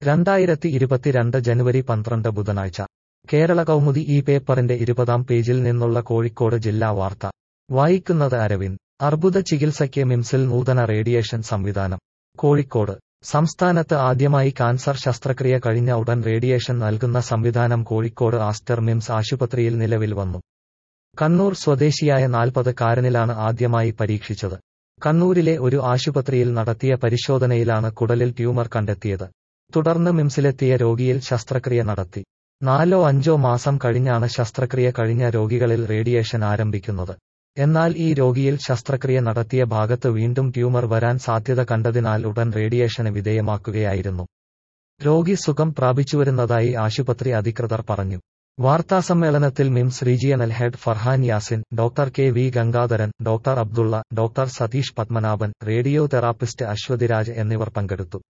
രണ്ടായിരത്തി ഇരുപത്തിരണ്ട് ജനുവരി പന്ത്രണ്ട് ബുധനാഴ്ച കേരള കൗമുദി ഈ പേപ്പറിന്റെ ഇരുപതാം പേജിൽ നിന്നുള്ള കോഴിക്കോട് ജില്ലാ വാർത്ത വായിക്കുന്നത് അരവിന്ദ് അർബുദ ചികിത്സയ്ക്ക് മിംസിൽ നൂതന റേഡിയേഷൻ സംവിധാനം കോഴിക്കോട് സംസ്ഥാനത്ത് ആദ്യമായി കാൻസർ ശസ്ത്രക്രിയ കഴിഞ്ഞ ഉടൻ റേഡിയേഷൻ നൽകുന്ന സംവിധാനം കോഴിക്കോട് ആസ്റ്റർ മിംസ് ആശുപത്രിയിൽ നിലവിൽ വന്നു കണ്ണൂർ സ്വദേശിയായ നാൽപ്പത് കാരനിലാണ് ആദ്യമായി പരീക്ഷിച്ചത് കണ്ണൂരിലെ ഒരു ആശുപത്രിയിൽ നടത്തിയ പരിശോധനയിലാണ് കുടലിൽ ട്യൂമർ കണ്ടെത്തിയത് തുടർന്ന് മിംസിലെത്തിയ രോഗിയിൽ ശസ്ത്രക്രിയ നടത്തി നാലോ അഞ്ചോ മാസം കഴിഞ്ഞാണ് ശസ്ത്രക്രിയ കഴിഞ്ഞ രോഗികളിൽ റേഡിയേഷൻ ആരംഭിക്കുന്നത് എന്നാൽ ഈ രോഗിയിൽ ശസ്ത്രക്രിയ നടത്തിയ ഭാഗത്ത് വീണ്ടും ട്യൂമർ വരാൻ സാധ്യത കണ്ടതിനാൽ ഉടൻ റേഡിയേഷന് വിധേയമാക്കുകയായിരുന്നു രോഗി സുഖം പ്രാപിച്ചുവരുന്നതായി ആശുപത്രി അധികൃതർ പറഞ്ഞു വാർത്താസമ്മേളനത്തിൽ MIMS regional head Farhan Yasin doctor K V Gangadharan doctor Abdulla doctor Satheesh Padmanabhan radio therapist Aswathiraj എന്നിവർ പങ്കെടുത്തു